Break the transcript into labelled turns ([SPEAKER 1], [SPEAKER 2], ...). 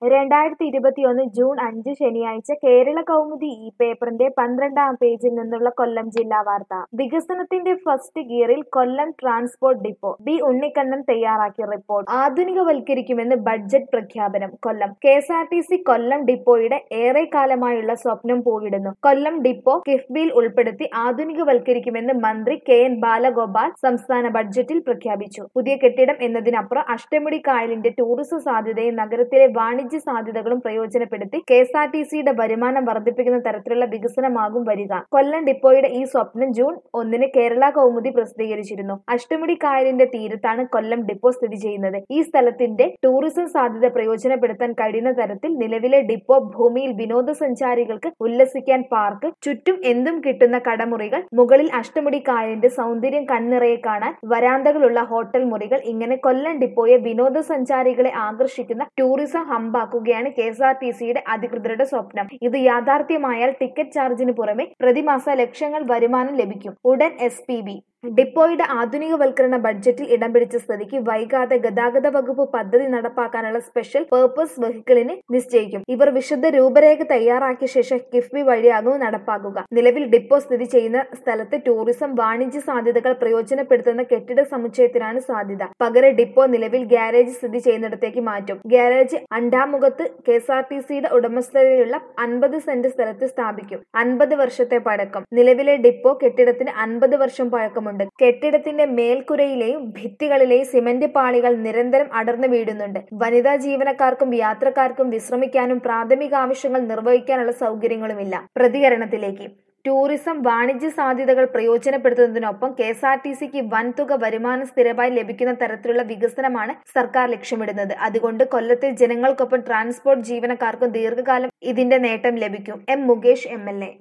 [SPEAKER 1] രണ്ടായിരത്തി ഇരുപത്തിയൊന്ന് ജൂൺ അഞ്ച് ശനിയാഴ്ച കേരള കൗമുദി ഈ പേപ്പറിന്റെ പന്ത്രണ്ടാം പേജിൽ നിന്നുള്ള കൊല്ലം ജില്ലാ വാർത്ത വികസനത്തിന്റെ ഫസ്റ്റ് ഗിയറിൽ Kollam transport depot B Unnikannan തയ്യാറാക്കിയ റിപ്പോർട്ട് ആധുനികവൽക്കരിക്കുമെന്ന് ബഡ്ജറ്റ് പ്രഖ്യാപനം Kollam K S R T C Kollam ഡിപ്പോയുടെ ഏറെക്കാലമായുള്ള സ്വപ്നം പൂവിടുന്നു കൊല്ലം ഡിപ്പോ കിഫ്ബിയിൽ ഉൾപ്പെടുത്തി ആധുനികവൽക്കരിക്കുമെന്ന് മന്ത്രി കെ എൻ ബാലഗോപാൽ സംസ്ഥാന ബഡ്ജറ്റിൽ പ്രഖ്യാപിച്ചു പുതിയ കെട്ടിടം എന്നതിനപ്പുറം അഷ്ടമുടി കായലിന്റെ ടൂറിസം സാധ്യതയും നഗരത്തിലെ വാണിജ്യ സാധ്യതകളും പ്രയോജനപ്പെടുത്തി കെ എസ് ആർ ടി സിയുടെ വരുമാനം വർദ്ധിപ്പിക്കുന്ന തരത്തിലുള്ള വികസനമാകും വരിക കൊല്ലം ഡിപ്പോയുടെ ഈ സ്വപ്നം ജൂൺ ഒന്നിന് കേരള കൗമുദി പ്രസിദ്ധീകരിച്ചിരുന്നു അഷ്ടമുടി കായലിന്റെ തീരത്താണ് കൊല്ലം ഡിപ്പോ സ്ഥിതി ചെയ്യുന്നത് ഈ സ്ഥലത്തിന്റെ ടൂറിസം സാധ്യത പ്രയോജനപ്പെടുത്താൻ കഴിയുന്ന തരത്തിൽ നിലവിലെ ഡിപ്പോ ഭൂമിയിൽ വിനോദസഞ്ചാരികൾക്ക് ഉല്ലസിക്കാൻ പാർക്ക് ചുറ്റും എന്തും കിട്ടുന്ന കടമുറികൾ മുകളിൽ അഷ്ടമുടി കായലിന്റെ സൗന്ദര്യം കണ്ണിറയെ കാണാൻ വരാന്തകളുള്ള ഹോട്ടൽ മുറികൾ ഇങ്ങനെ കൊല്ലം ഡിപ്പോയെ വിനോദസഞ്ചാരികളെ ആകർഷിക്കുന്ന ടൂറിസം ഹമ്പാക്കുകയാണ് കെ എസ് ആർ ടി സിയുടെ അധികൃതരുടെ സ്വപ്നം ഇത് യാഥാർത്ഥ്യമായാൽ ടിക്കറ്റ് ചാർജിന് പുറമെ പ്രതിമാസ ലക്ഷങ്ങൾ വരുമാനം ലഭിക്കും ഉടൻ എസ് പി ബി ഡിപ്പോയുടെ ആധുനികവൽക്കരണ ബഡ്ജറ്റിൽ ഇടം പിടിച്ച സ്ഥിതിക്ക് വൈകാതെ ഗതാഗത വകുപ്പ് പദ്ധതി നടപ്പാക്കാനുള്ള സ്പെഷ്യൽ പേർപ്പസ് വെഹിക്കിളിന് നിശ്ചയിക്കും ഇവർ വിശുദ്ധ രൂപരേഖ തയ്യാറാക്കിയ ശേഷം കിഫ്ബി വഴിയാകും നടപ്പാക്കുക നിലവിൽ ഡിപ്പോ സ്ഥിതി ചെയ്യുന്ന സ്ഥലത്ത് ടൂറിസം വാണിജ്യ സാധ്യതകൾ പ്രയോജനപ്പെടുത്തുന്ന കെട്ടിട സമുച്ചയത്തിനാണ് സാധ്യത പകരം ഡിപ്പോ നിലവിൽ ഗ്യാരേജ് സ്ഥിതി ചെയ്യുന്നിടത്തേക്ക് മാറ്റും ഗ്യാരേജ് അണ്ടാമുഖത്ത് കെ എസ് ആർ ടി സിയുടെ ഉടമസ്ഥതയിലുള്ള അൻപത് സെന്റ് സ്ഥലത്ത് സ്ഥാപിക്കും അൻപത് വർഷത്തെ പഴക്കം നിലവിലെ ഡിപ്പോ കെട്ടിടത്തിന് അൻപത് വർഷം പഴക്കമുണ്ട് ഉണ്ട് കെട്ടിടത്തിന്റെ മേൽക്കുരയിലെയും ഭിത്തികളിലെയും സിമന്റ് പാളികൾ നിരന്തരം അടർന്നു വീഴുന്നുണ്ട് വനിതാ ജീവനക്കാർക്കും യാത്രക്കാർക്കും വിശ്രമിക്കാനും പ്രാഥമിക ആവശ്യങ്ങൾ നിർവഹിക്കാനുള്ള സൗകര്യങ്ങളുമില്ല പ്രതികരണത്തിലേക്ക് ടൂറിസം വാണിജ്യ സാധ്യതകൾ പ്രയോജനപ്പെടുത്തുന്നതിനൊപ്പം കെ എസ് ആർ ടി സിക്ക് വൻതുക വരുമാനം സ്ഥിരമായി ലഭിക്കുന്ന തരത്തിലുള്ള വികസനമാണ് സർക്കാർ ലക്ഷ്യമിടുന്നത് അതുകൊണ്ട് കൊല്ലത്തെ ജനങ്ങൾക്കൊപ്പം ട്രാൻസ്പോർട്ട് ജീവനക്കാർക്കും ദീർഘകാലം ഇതിന്റെ നേട്ടം ലഭിക്കും M Mukesh M L A